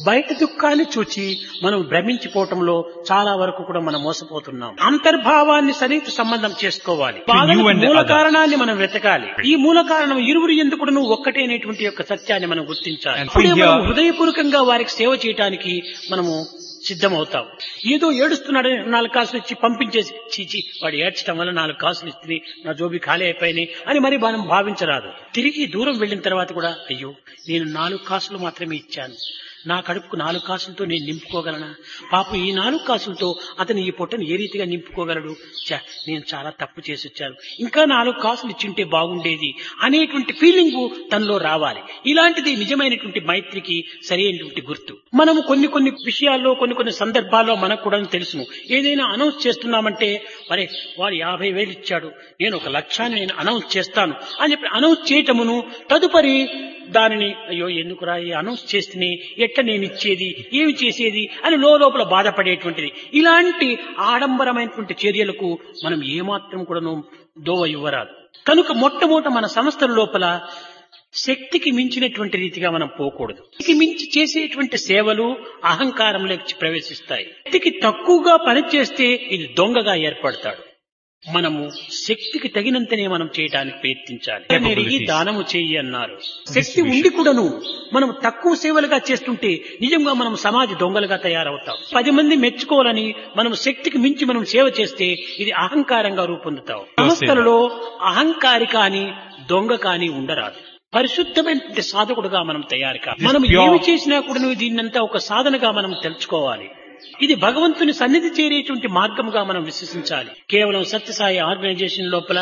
బయట దుఃఖాన్ని చూచి మనం భ్రమించిపోవటంలో చాలా వరకు కూడా మనం మోసపోతున్నాం అంతర్భావాన్ని సన్నిహిత సంబంధం చేసుకోవాలి బాధలకు you and the మూల other. కారణాన్ని మనం వెతకాలి ఈ మూల కారణం ఇరువురు ఎందుకు నువ్వు ఒక్కటే అనేటువంటి యొక్క సత్యాన్ని మనం గుర్తించాలి And అప్పుడే from మనం here- హృదయపూర్వకంగా వారికి సేవ చేయటానికి మనము సిద్ధమవుతాం ఏదో ఏడుస్తున్నాడని నాలుగు కాసులు ఇచ్చి పంపించేసి చీచి వాడు ఏడ్చడం వల్ల నాలుగు కాసులు ఇస్తుంది నా జోబి ఖాళీ అయిపోయినాయి అని మరి మనం భావించరాదు తిరిగి దూరం వెళ్ళిన తర్వాత కూడా అయ్యో నేను నాలుగు కాసులు మాత్రమే ఇచ్చాను నా కడుపుకు నాలుగు కాసులతో నేను నింపుకోగలనా పాపం ఈ నాలుగు కాసులతో అతను ఈ పొట్టను ఏ రీతిగా నింపుకోగలడు ఛ, నేను చాలా తప్పు చేసి వచ్చాను ఇంకా నాలుగు కాసులు ఇచ్చింటే బాగుండేది అనేటువంటి ఫీలింగ్ తనలో రావాలి ఇలాంటిది నిజమైనటువంటి మైత్రికి సరైనటువంటి గుర్తు మనము కొన్ని కొన్ని విషయాల్లో కొన్ని కొన్ని సందర్భాల్లో మనకు కూడా తెలుసును ఏదైనా అనౌన్స్ చేస్తున్నామంటే మరే వాడు యాభై వేలు ఇచ్చాడు నేను ఒక లక్ష్యాన్ని నేను అనౌన్స్ చేస్తాను అని చెప్పి అనౌన్స్ చేయటమును తదుపరి దానిని అయ్యో ఎందుకురా ఈ అనౌన్స్ చేస్తేనే ఎట్ట నేను ఇచ్చేది ఏమి చేసేది అని లోపల బాధపడేటువంటిది ఇలాంటి ఆడంబరమైనటువంటి చర్యలకు మనం ఏమాత్రం కూడాను దోవ ఇవ్వరాదు కనుక మొట్టమొదట మన సంస్థల లోపల శక్తికి మించినటువంటి రీతిగా మనం పోకూడదు శక్తికి మించి చేసేటువంటి సేవలు అహంకారంలోకి ప్రవేశిస్తాయి శక్తికి తక్కువగా పనిచేస్తే ఇది దొంగగా ఏర్పడతాడు మనము శక్తికి తగినంతనే మనం చేయడానికి ప్రయత్నించాలి నెరిగి దానము చెయ్యి అన్నారు శక్తి ఉండి కూడాను మనం తక్కువ సేవలుగా చేస్తుంటే నిజంగా మనం సమాజ దొంగలుగా తయారవుతాం పది మంది మెచ్చుకోవాలని మనం శక్తికి మించి మనం సేవ చేస్తే ఇది అహంకారంగా రూపొందుతాం సంస్థలలో అహంకారి కాని దొంగ కాని ఉండరాదు పరిశుద్ధమైనటువంటి సాధకుడుగా మనం తయారు కావాలి మనం pure- ఏమి చేసినా కూడా దీన్నంతా ఒక సాధనగా మనం తెలుసుకోవాలి ఇది భగవంతుని సన్నిధి చేరేటువంటి మార్గంగా మనం విశ్వసించాలి కేవలం సత్యసాయి ఆర్గనైజేషన్ లోపల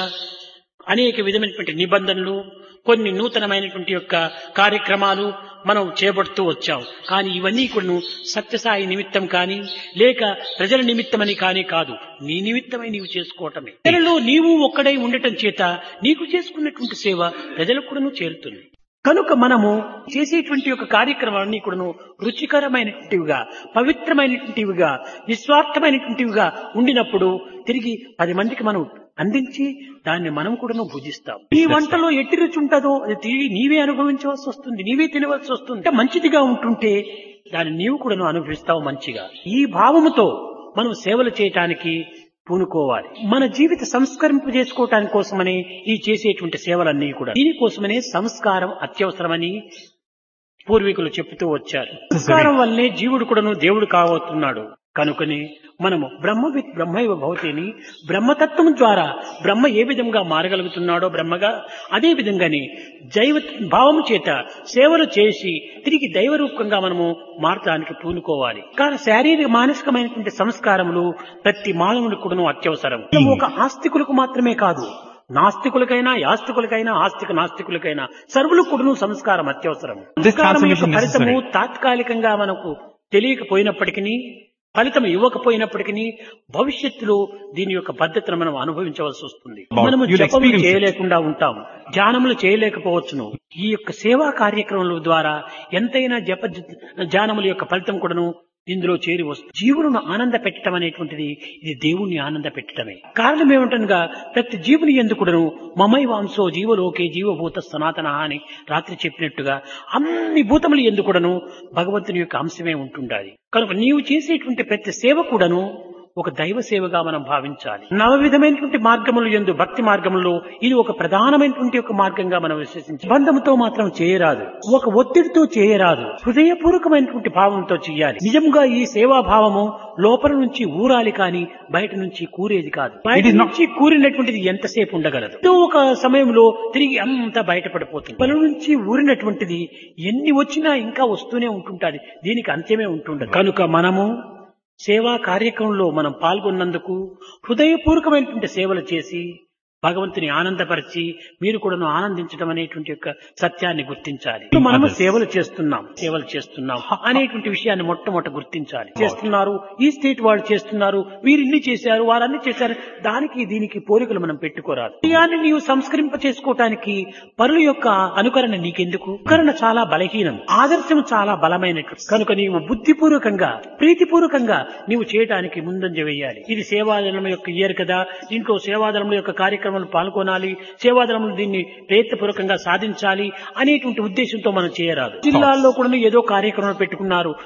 అనేక విధమైనటువంటి నిబంధనలు కొన్ని నూతనమైనటువంటి యొక్క కార్యక్రమాలు మనం చేపడుతూ వచ్చాం కానీ ఇవన్నీ కూడా సత్యసాయి నిమిత్తం కానీ లేక ప్రజల నిమిత్తమని కానీ కాదు నీ నిమిత్తమై నీవు చేసుకోవటమే ప్రజలలో నీవు ఒక్కడై ఉండటం చేత నీకు చేసుకున్నటువంటి సేవ ప్రజలకు కూడాను చేరుతుంది కనుక మనము చేసేటువంటి యొక్క కార్యక్రమాలన్నీ కూడాను రుచికరమైనటువంటివిగా పవిత్రమైనటువంటివిగా నిస్వార్థమైనటువంటివిగా ఉండినప్పుడు తిరిగి పది మందికి మనం అందించి దాన్ని మనం కూడాను భుజిస్తాం ఈ వంటలో ఎట్టి రుచి ఉంటుందో అది తిరిగి నీవే అనుభవించవలసి వస్తుంది నీవే తినవలసి వస్తుంది అంటే మంచిదిగా ఉంటుంటే దాన్ని నీవు కూడాను అనుభవిస్తావు మంచిగా ఈ భావముతో మనం సేవలు చేయటానికి పూనుకోవాలి మన జీవిత సంస్కరింపు చేసుకోవటానికి కోసమని ఈ చేసేటువంటి సేవలన్నీ కూడా దీనికోసమనే సంస్కారం అత్యవసరమని పూర్వీకులు చెప్తూ వచ్చారు సంస్కారం వల్లనే జీవుడు కూడాను దేవుడు కావతున్నాడు కనుకని మనము బ్రహ్మవిత్ బ్రహ్మైవ భవతిని బ్రహ్మతత్వం ద్వారా బ్రహ్మ ఏ విధంగా మారగలుగుతున్నాడో బ్రహ్మగా అదే విధంగానే జైవ భావము చేత సేవలు చేసి తిరిగి దైవరూపంగా మనము మారటానికి పూనుకోవాలి కానీ శారీరక మానసికమైనటువంటి సంస్కారములు ప్రతి మానవునికి కూడాను అత్యవసరం ఒక ఆస్తికులకు మాత్రమే కాదు నాస్తికులకైనా యాస్తికులకైనా ఆస్తిక నాస్తికులకైనా సర్వులకు కూడాను సంస్కారం అత్యవసరం This సంస్కారం యొక్క transformation ఫలితము necessary. తాత్కాలికంగా మనకు తెలియకపోయినప్పటికీ ఫలితం ఇవ్వకపోయినప్పటికీ భవిష్యత్తులో దీని యొక్క పద్ధతిని మనం అనుభవించవలసి వస్తుంది About- మనము you'll జపములు experience it. చేయలేకుండా ఉంటాం ధ్యానములు చేయలేకపోవచ్చును ఈ యొక్క సేవా కార్యక్రమముల ద్వారా ఎంతైనా జప ధ్యానముల యొక్క ఫలితం కూడాను ఇందులో చేరి వస్తుంది జీవులను ఆనంద పెట్టడం అనేటువంటిది ఇది దేవుణ్ణి ఆనంద పెట్టడమే కారణం ఏమిటనగా ప్రతి జీవుని ఎందుకుడను మమై వాంసో జీవలోకే జీవభూత సనాతన అని రాత్రి చెప్పినట్టుగా అన్ని భూతములు ఎందుకుడను భగవంతుని యొక్క అంశమే ఉంటుండాలి కనుక నీవు చేసేటువంటి ప్రతి సేవ కూడాను ఒక దైవ సేవగా మనం భావించాలి నవ విధమైనటువంటి మార్గములు ఎందు భక్తి మార్గములో ఇది ఒక ప్రధానమైనటువంటి ఒక మార్గంగా మనం విశ్వసించాలి బంధముతో మాత్రం చేయరాదు ఒక ఒత్తిడితో చేయరాదు హృదయపూర్వకమైనటువంటి భావంతో చేయాలి నిజంగా ఈ సేవా భావము లోపల నుంచి ఊరాలి కాని బయట నుంచి కూరేది కాదు బయట It is not- నుంచి కూరినటువంటిది ఎంతసేపు ఉండగలదు ఏదో ఒక సమయంలో తిరిగి అంతా బయటపడిపోతుంది పలు నుంచి ఊరినటువంటిది ఎన్ని వచ్చినా ఇంకా వస్తూనే ఉంటుంటాది దీనికి అంత్యమే ఉంటుండదు కనుక మనము సేవా కార్యక్రమంలో మనం పాల్గొన్నందుకు హృదయపూర్వకమైనటువంటి సేవలు చేసి భగవంతుని ఆనందపరిచి మీరు కూడా ఆనందించడం అనేటువంటి యొక్క సత్యాన్ని గుర్తించాలి మనము సేవలు చేస్తున్నాం సేవలు చేస్తున్నాం అనేటువంటి విషయాన్ని మొట్టమొదట గుర్తించాలి చేస్తున్నారు ఈ స్టేట్ వాళ్ళు చేస్తున్నారు వీరు ఇన్ని చేశారు వారన్ని చేశారు దానికి దీనికి పోలికలు మనం పెట్టుకోరాదు విషయాన్ని నీవు సంస్కరింప చేసుకోవటానికి పరుల యొక్క అనుకరణ నీకెందుకు అనుకరణ చాలా బలహీనం ఆదర్శం చాలా బలమైనట్టు కనుక నీవు బుద్ధిపూర్వకంగా ప్రీతిపూర్వకంగా నీవు చేయటానికి ముందంజ వేయాలి ఇది సేవాదళం యొక్క ఇయర్ కదా దీంట్లో సేవాదళం యొక్క కార్యక్రమాలు పాల్గొనాలి సేవాదళములు దీన్ని ప్రయత్నపూర్వకంగా సాధించాలి అనేటువంటి ఉద్దేశంతో మనం చేయరాదు జిల్లాల్లో కూడా ఏదో కార్యక్రమాలు పెట్టుకున్నారు